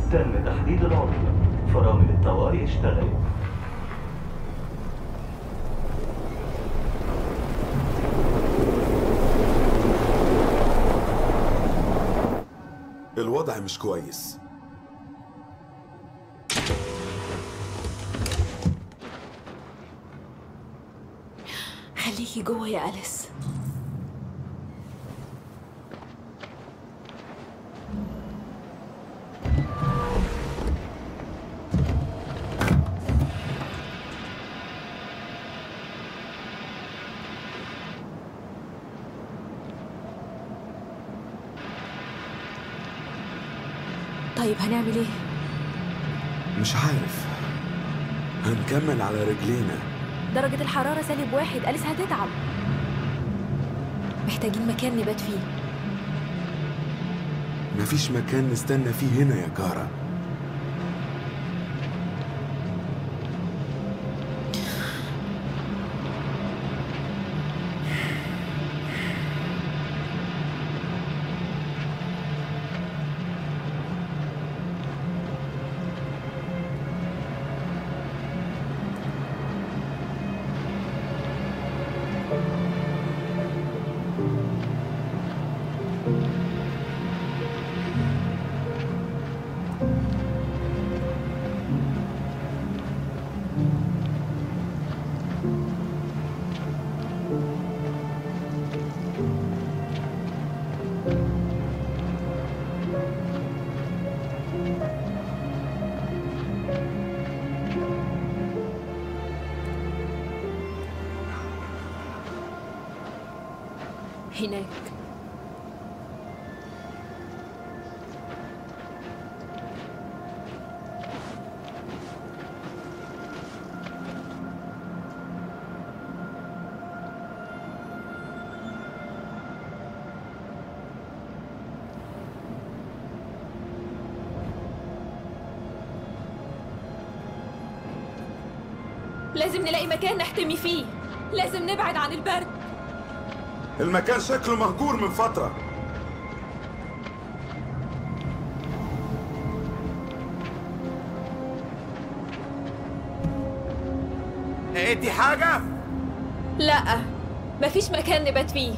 تم تحديد العطل فرامل الطوارئ اشتغلت الوضع مش كويس خليكي جوه يا أليس طيب هنعمل ايه؟ مش عارف هنكمل على رجلينا درجة الحرارة سالب واحد أليس هتتعب محتاجين مكان نبات فيه مفيش مكان نستنى فيه هنا يا كارا هناك لازم نلاقي مكان نحتمي فيه لازم نبعد عن البرد المكان شكله مهجور من فترة لقيتي حاجة؟ لا مفيش مكان نبات فيه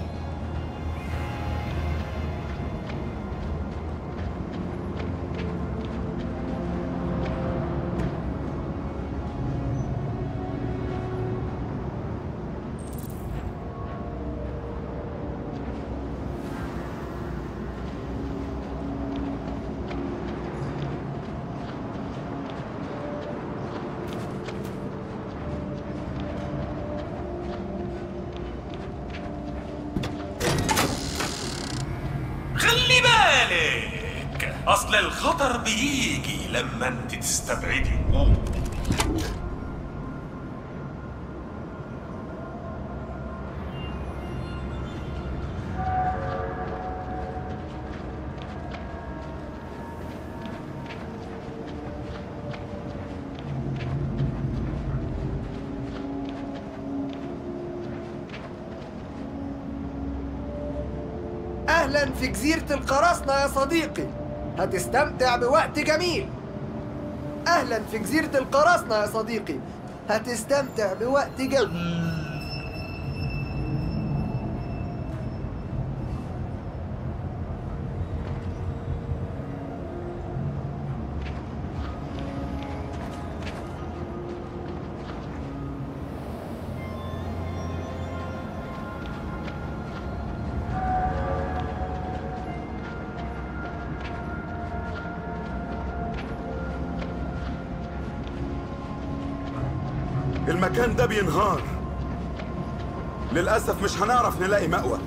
خلي بالك اصل الخطر بيجي لما انت تستبعدي أهلا في جزيرة القراصنة يا صديقي هتستمتع بوقت جميل أهلا في جزيرة القراصنة يا صديقي هتستمتع بوقت جميل المكان ده بينهار للأسف مش هنعرف نلاقي مأوى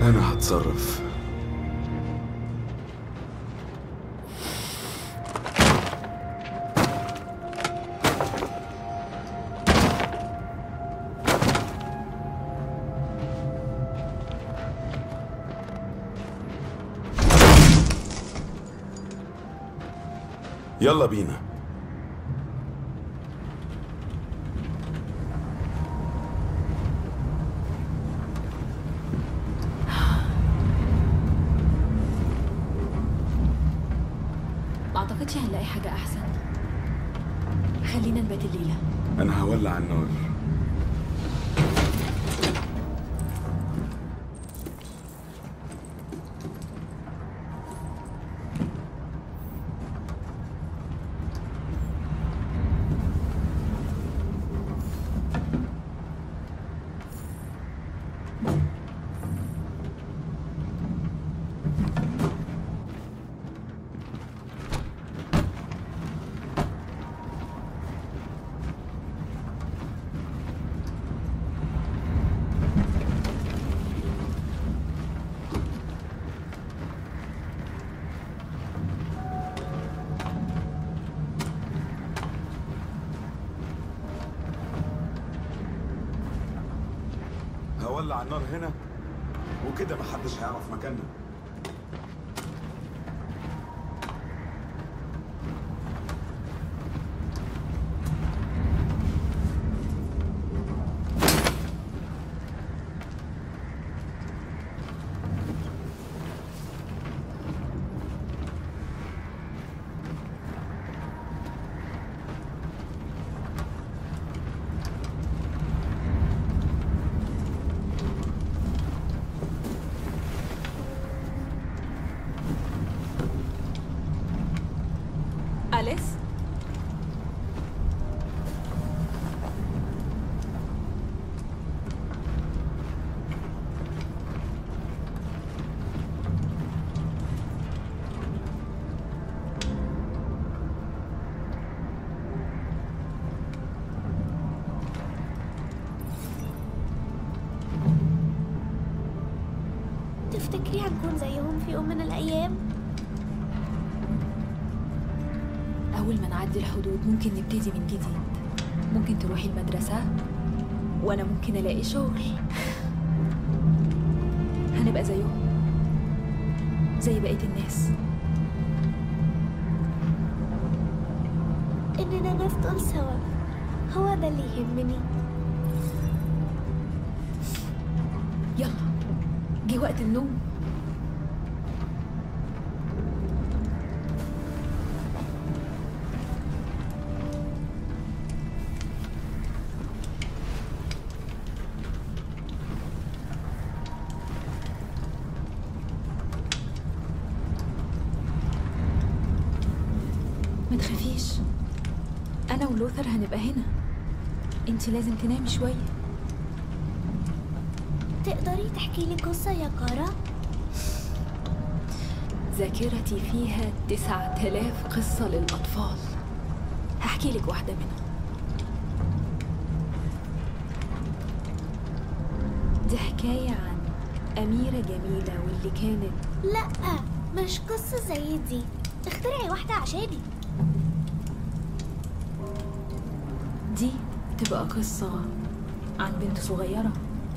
أنا هتصرف يلا بينا ما اعتقدش هنلاقي حاجة احسن خلينا نبات الليلة أنا هولع النار هولع النار هنا وكده محدش هيعرف مكاننا أليس تفتكري هنكون زيهم في يوم من الأيام؟ أول ما نعدي الحدود ممكن نبتدي من جديد ممكن تروحي المدرسة وأنا ممكن ألاقي شغل هنبقى زيهم زي بقية الناس إننا نفضل سوا هو ده اللي يهمني يلا جه وقت النوم ما تخافيش انا ولوثر هنبقى هنا انت لازم تنامي شويه تقدري تحكي لي قصة يا كارا؟ ذاكرتي فيها تسعة آلاف قصة للأطفال هحكي لك واحدة منهم دي حكاية عن أميرة جميلة واللي كانت لأ مش قصة زي دي اخترعي واحدة عشاني دي تبقى قصة عن بنت صغيرة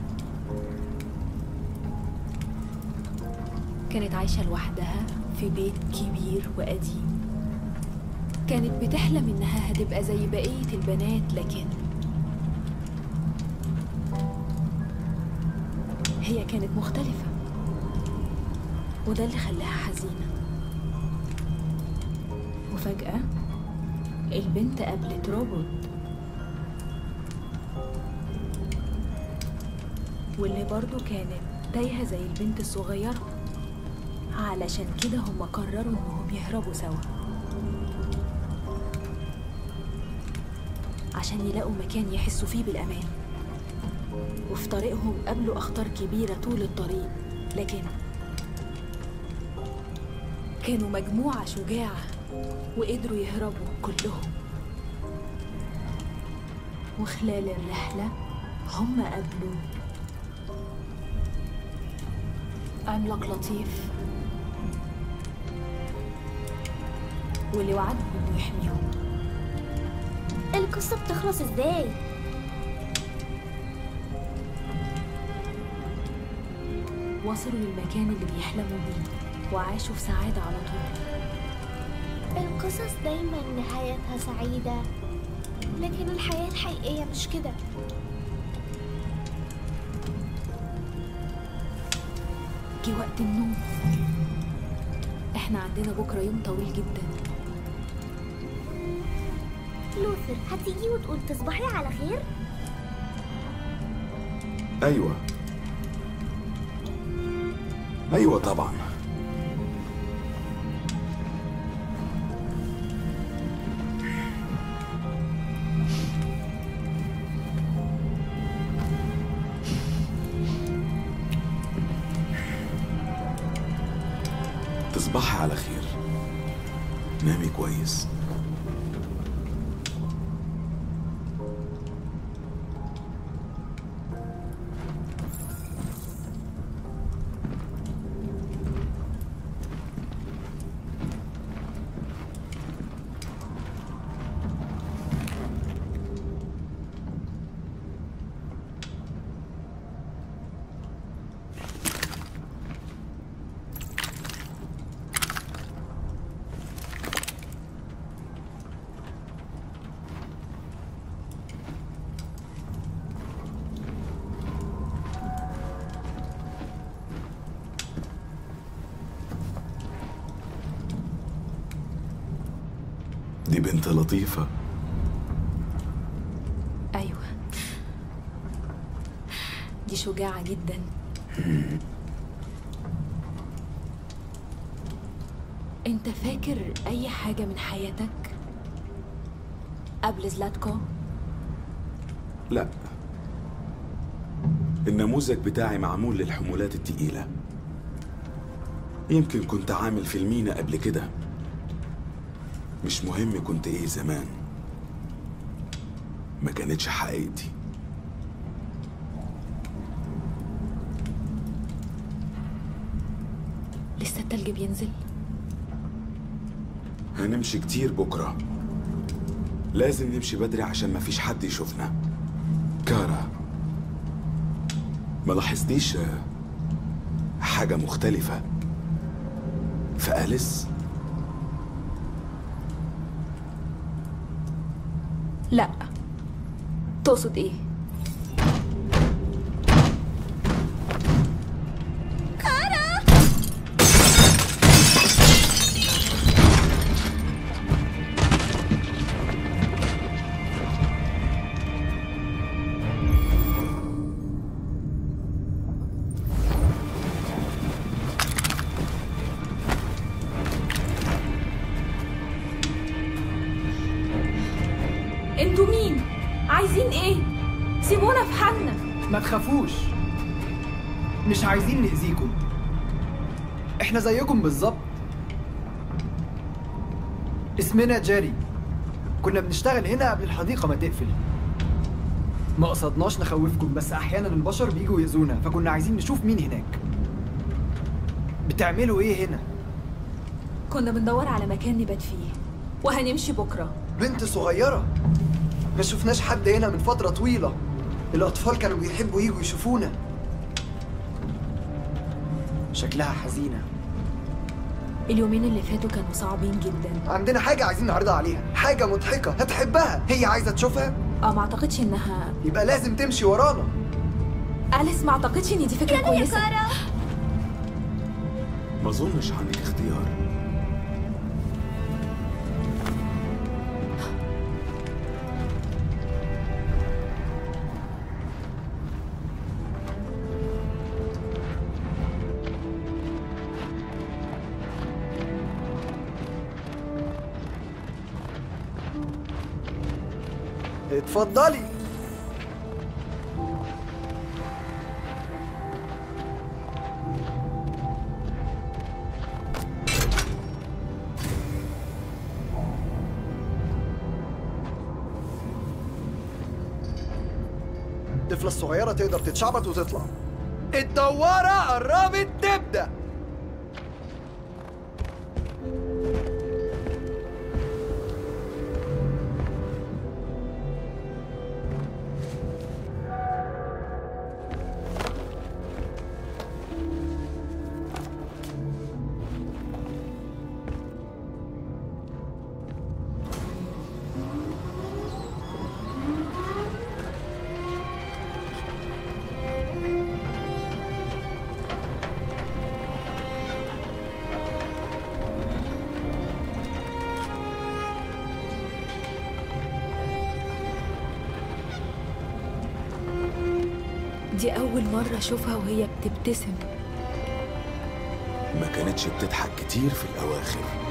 كانت عايشة لوحدها في بيت كبير وقديم كانت بتحلم إنها هتبقى زي بقية البنات لكن هي كانت مختلفة وده اللي خلاها حزينة وفجأة البنت قابلت روبوت واللي برضو كانت تايهة زي البنت الصغيرة علشان كده هم قرروا انهم يهربوا سوا عشان يلاقوا مكان يحسوا فيه بالأمان وفي طريقهم قابلوا أخطار كبيرة طول الطريق لكن كانوا مجموعة شجاعة وقدروا يهربوا كلهم وخلال الرحلة هم قابلوا عملاق لطيف واللي وعدهم انه يحميهم القصة بتخلص ازاي؟ وصلوا للمكان اللي بيحلموا بيه وعاشوا في سعادة على طول القصص دايما نهايتها سعيدة لكن الحياة الحقيقية مش كده جه وقت النوم احنا عندنا بكرة يوم طويل جدا لوثر هتيجي وتقول تصبحي على خير؟ ايوه ايوه طبعا تصبحي على خير نامي كويس دي بنت لطيفة ايوه دي شجاعة جدا انت فاكر اي حاجة من حياتك قبل زلاتكو لا النموذج بتاعي معمول للحمولات التقيلة يمكن كنت عامل في المينا قبل كده مش مهم كنت ايه زمان ما كانتش حقيقتي لسه التلج بينزل هنمشي كتير بكرة لازم نمشي بدري عشان مفيش حد يشوفنا كارا ما لاحظتيش آه، حاجة مختلفة في أليس لا تقصد ايه انتوا مين عايزين ايه سيبونا في حالنا ما تخافوش مش عايزين نأذيكم احنا زيكم بالظبط اسمنا جاري كنا بنشتغل هنا قبل الحديقة ما تقفل ما قصدناش نخوفكم بس احيانا البشر بيجوا يأذونا فكنا عايزين نشوف مين هناك بتعملوا ايه هنا كنا بندور على مكان نبات فيه وهنمشي بكره بنت صغيرة ما شفناش حد هنا من فترة طويلة الأطفال كانوا بيحبوا يجوا يشوفونا شكلها حزينة اليومين اللي فاتوا كانوا صعبين جدا عندنا حاجة عايزين نعرضها عليها حاجة مضحكة هتحبها هي عايزة تشوفها اه ما اعتقدش انها يبقى لازم تمشي ورانا أليس ما اعتقدش ان دي فكره يا كويسه كارا ما اظنش عندك اختيار اتفضلي الطفلة الصغيرة تقدر تتشعبط وتطلع الدوارة قربت تبدأ دي أول مرة أشوفها وهي بتبتسم ما كانتش بتضحك كتير في الأواخر